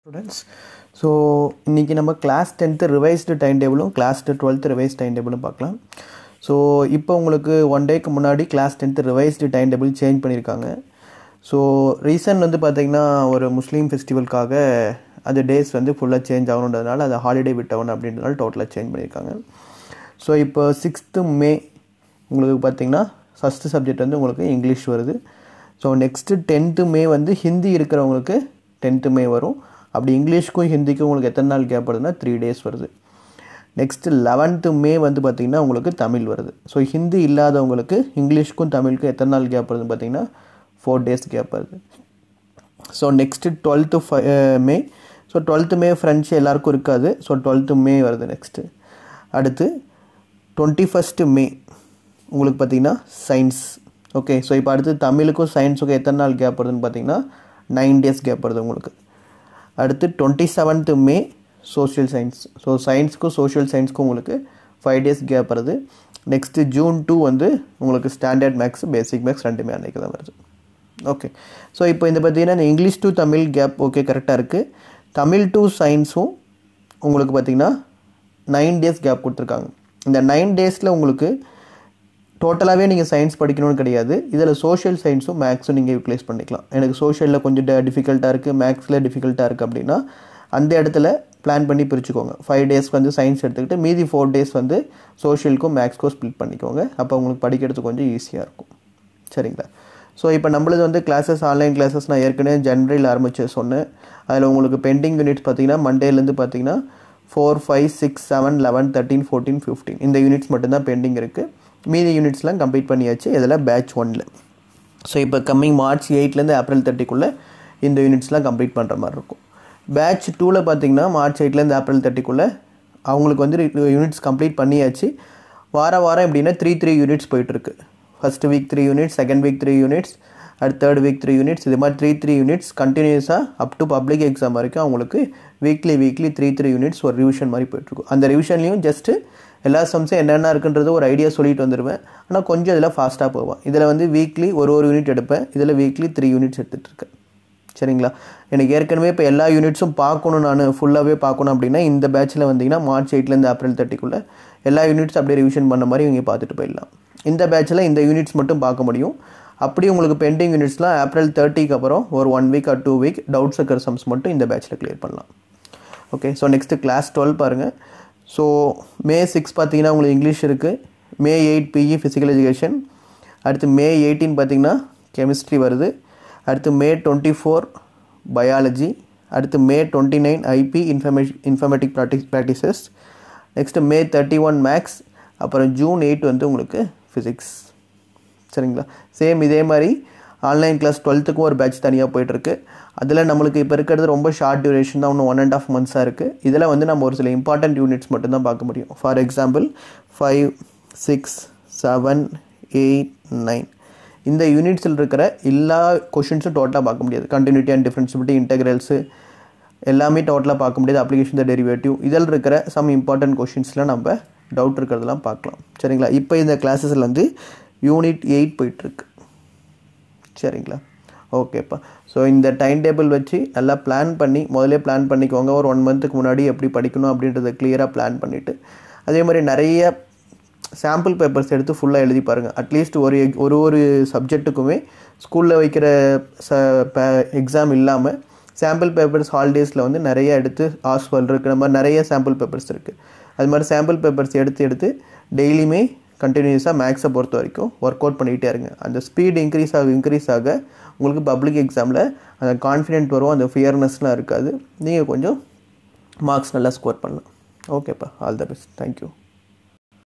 students so இன்றைக்கி நம்ம class tenth revised time டேபிளும் கிளாஸ் டுவெல்த்து ரிவைஸ் டைம் டேபிளும் பார்க்கலாம் ஸோ இப்போ உங்களுக்கு ஒன் டேக்கு முன்னாடி class tenth revised time table change பண்ணியிருக்காங்க ஸோ ரீசன் வந்து பார்த்திங்கன்னா ஒரு முஸ்லீம் ஃபெஸ்டிவலுக்காக அது டேஸ் வந்து ஃபுல்லாக சேஞ்ச் ஆகணுன்றதுனால அதை ஹாலிடே விட்டவன் அப்படின்றதுனால டோட்டலாக சேஞ்ச் பண்ணியிருக்காங்க ஸோ இப்போ சிக்ஸ்த்து மே உங்களுக்கு பார்த்திங்கன்னா ஃபஸ்ட்டு சப்ஜெக்ட் வந்து உங்களுக்கு இங்கிலீஷ் வருது ஸோ நெக்ஸ்ட்டு டென்த்து மே வந்து ஹிந்தி இருக்கிறவங்களுக்கு டென்த்து மே வரும் அப்படி இங்கிலீஷ்க்கும் ஹிந்திக்கும் உங்களுக்கு எத்தனை நாள் கேப் வருதுன்னா த்ரீ டேஸ் வருது நெக்ஸ்ட்டு லெவன்த்து மே வந்து பார்த்திங்கன்னா உங்களுக்கு தமிழ் வருது ஸோ ஹிந்தி இல்லாதவங்களுக்கு இங்கிலீஷ்க்கும் தமிழுக்கும் எத்தனை நாள் கேப் வருதுன்னு பார்த்தீங்கன்னா ஃபோர் டேஸ் கேப் வருது so next twelfth five May so twelfth May friends எல்லாருக்கும் இருக்காது ஸோ டுவெல்த்து மே வருது நெக்ஸ்ட்டு அடுத்து டுவெண்ட்டி ஃபஸ்ட்டு மே உங்களுக்கு பார்த்தீங்கன்னா சயின்ஸ் ஓகே ஸோ இப்போ அடுத்து தமிழுக்கும் சயின்ஸுக்கும் எத்தனை நாள் கேப் வருதுன்னு பார்த்தீங்கன்னா நைன் டேஸ் கேப் வருது உங்களுக்கு அடுத்து twenty seventh May social science so சயின்ஸுக்கும் சோஷியல் சயின்ஸ்க்கும் உங்களுக்கு ஃபைவ் டேஸ் கேப் வருது நெக்ஸ்ட்டு ஜூன் டூ வந்து உங்களுக்கு ஸ்டாண்டர்ட் மேக்ஸ் பேசிக் மேக்ஸ் ரெண்டுமே அன்றைக்கி தான் வருது ஓகே ஸோ இப்போ இந்த பார்த்தீங்கன்னா இந்த English to Tamil gap okay கரெக்டாக இருக்குது தமிழ் டு சயின்ஸும் உங்களுக்கு பார்த்திங்கன்னா நைன் டேஸ் கேப் கொடுத்துருக்காங்க இந்த நைன் டேஸில் உங்களுக்கு டோட்டலாகவே நீங்கள் சயின்ஸ் படிக்கணும்னு கிடையாது இதில் சோஷியல் சயின்ஸும் மேக்ஸும் நீங்கள் யூட்டிலைஸ் பண்ணிக்கலாம் எனக்கு சோஷியலில் கொஞ்சம் டிஃபிகல்ட்டாக இருக்குது மேக்ஸில் டிஃபிகல்ட்டாக இருக்குது அப்படின்னா அந்த இடத்துல பிளான் பண்ணி பிரிச்சுக்கோங்க ஃபைவ் டேஸ் வந்து சயின்ஸ் எடுத்துக்கிட்டு மீதி ஃபோர் டேஸ் வந்து சோஷியலுக்கும் மேக்ஸ்க்கும் ஸ்ப்ளிட் பண்ணிக்கோங்க அப்போ உங்களுக்கு படிக்கிறதுக்கு கொஞ்சம் ஈஸியாக இருக்கும் சரிங்களா ஸோ இப்போ நம்மளது வந்து கிளாஸஸ் ஆன்லைன் கிளாஸஸ் நான் ஏற்கனவே ஜனவரியில் ஆரம்பித்து சொன்னேன் அதில் உங்களுக்கு பெண்டிங் யூனிட்ஸ் பார்த்தீங்கன்னா மண்டேலேருந்து பார்த்தீங்கன்னா four five six seven eleven thirteen fourteen fifteen இந்த யூனிட்ஸ் மட்டும்தான் பெண்டிங் இருக்குது மீதி யூனிட்ஸ்லாம் கம்ப்ளீட் பண்ணியாச்சு இதில் பேட்ச் ஒனில் ஸோ இப்போ கம்மிங் மார்ச் எயிட்லேருந்து ஏப்ரல் தேர்ட்டிக்குள்ளே இந்த யூனிட்ஸ்லாம் கம்ப்ளீட் பண்ணுற மாதிரி இருக்கும் பேட்ச் டூவில் பார்த்தீங்கன்னா மார்ச் எயிட்லேருந்து ஏப்ரல் தேர்ட்டிக்குள்ளே அவங்களுக்கு வந்து யூனிட்ஸ் கம்ப்ளீட் பண்ணியாச்சு வார வாரம் எப்படின்னா த்ரீ த்ரீ யூனிட்ஸ் போயிட்டுருக்கு first week three units second week three units அடுத்த தேர்ட் வீக் த்ரீ யூனிட்ஸ் இது மாதிரி த்ரீ த்ரீ யூனிட்ஸ் கண்டினியூஸாக அப் டு பப்ளிக் எக்ஸாம் வரைக்கும் அவங்களுக்கு weekly weekly three three units ஒரு ரிவிஷன் மாதிரி போயிட்டுருக்கும் அந்த ரிவிஷன்லையும் ஜஸ்ட்டு எல்லா சம்ஸும் என்னென்ன இருக்குன்றது ஒரு ஐடியா சொல்லிட்டு வந்துடுவேன் ஆனால் கொஞ்சம் இதில் ஃபாஸ்ட்டாக போவேன் இதில் வந்து வீக்லி ஒரு ஒரு யூனிட் எடுப்பேன் இதில் வீக்லி த்ரீ யூனிட்ஸ் எடுத்துகிட்டு இருக்கேன் சரிங்களா எனக்கு ஏற்கனவே இப்போ எல்லா யூனிட்ஸும் பார்க்கணும் நான் ஃபுல்லாகவே பார்க்கணும் அப்படின்னா இந்த பேட்சில் வந்தீங்கன்னா மார்ச் எயிட்லேருந்து ஏப்ரல் தேர்ட்டிக்குள்ளே எல்லா யூனிட்ஸ் அப்படியே ரிவிஷன் பண்ண மாதிரி இவங்க பார்த்துட்டு போயிடலாம் இந்த பேட்சில் இந்த யூனிட்ஸ் மட்டும் பார்க்க முடியும் அப்படி உங்களுக்கு பெண்டிங் யூனிட்ஸ்லாம் ஏப்ரல் தேர்ட்டிக்கு அப்புறம் ஒரு one week or two week doubts இருக்கிற சம்ஸ் மட்டும் இந்த பேட்சில் கிளியர் பண்ணலாம் okay so next class twelve பாருங்கள் ஸோ மே சிக்ஸ் பார்த்தீங்கன்னா உங்களுக்கு இங்கிலீஷ் இருக்குது May eight PE physical education அடுத்து மே எயிட்டீன் பார்த்தீங்கன்னா கெமிஸ்ட்ரி வருது அடுத்து மே டுவெண்ட்டி ஃபோர் பயாலஜி அடுத்து மே டுவெண்ட்டி நைன் ஐபி இன்ஃபர்மே informatic practice practices next May thirty one maths அப்புறம் ஜூன் எயிட் வந்து உங்களுக்கு ஃபிசிக்ஸ் சரிங்களா சேம் இதே மாதிரி ஆன்லைன் கிளாஸ் டுவெல்த்துக்கும் ஒரு பேட்ச் தனியாக போயிட்டுருக்கு அதில் நம்மளுக்கு இப்போ இருக்கிறது ரொம்ப ஷார்ட் டியூரேஷன் தான் இன்னும் ஒன் அண்ட் ஆஃப் மந்த்ஸாக இருக்குது இதில் வந்து நம்ம ஒரு சில இம்பார்ட்டன்ட் யூனிட்ஸ் மட்டும்தான் பார்க்க முடியும் for example five six seven eight nine இந்த யூனிட்ஸில் இருக்கிற எல்லா கொஷின்ஸும் டோட்டலாக பார்க்க முடியாது கண்டினியூட்டி அண்ட் டிஃப்ரென்சிபிலிட்டி இன்டெகிரல்ஸு எல்லாமே டோட்டலாக பார்க்க முடியாது அப்ளிகேஷன் த டெரிவேட்டிவ் இதில் இருக்கிற சம் இம்பார்ட்டன்ட் கொஷின்ஸ்லாம் நம்ம டவுட் இருக்கிறதெல்லாம் பார்க்கலாம் சரிங்களா இப்போ இந்த கிளாஸஸில் வந்து யூனிட் எயிட் போயிட்டுருக்கு சரிங்களா ஓகேப்பா ஸோ இந்த டைம் டேபிள் வச்சு நல்லா பிளான் பண்ணி முதலே பிளான் பண்ணிக்கோங்க ஒரு ஒன் மந்த்துக்கு முன்னாடி எப்படி படிக்கணும் அப்படின்றத கிளியராக பிளான் பண்ணிவிட்டு அதே மாதிரி நிறைய சாம்பிள் பேப்பர்ஸ் எடுத்து ஃபுல்லாக எழுதி பாருங்கள் அட்லீஸ்ட் ஒரு ஒரு ஒரு சப்ஜெக்ட்டுக்குமே ஸ்கூலில் வைக்கிற ச எக்ஸாம் இல்லாமல் சாம்பிள் பேப்பர்ஸ் ஹாலிடேஸில் வந்து நிறைய எடுத்து ஆஸ்வல் இருக்கிற மாதிரி நிறைய சாம்பிள் பேப்பர்ஸ் இருக்குது அது மாதிரி சாம்பிள் பேப்பர்ஸ் எடுத்து எடுத்து டெய்லியுமே கண்டினியூஸாக மேக்ஸை பொறுத்த வரைக்கும் ஒர்க் அவுட் பண்ணிகிட்டே இருங்க அந்த ஸ்பீட் இன்க்ரீஸ் ஆக இன்க்ரீஸ் ஆக உங்களுக்கு பப்ளிக் எக்ஸாமில் அந்த கான்ஃபிடென்ட் வரும் அந்த ஃபியர்னஸ்லாம் இருக்காது நீங்கள் கொஞ்சம் மார்க்ஸ் நல்லா ஸ்கோர் பண்ணலாம் ஓகேப்பா ஆல் த பெஸ்ட் தேங்க்யூ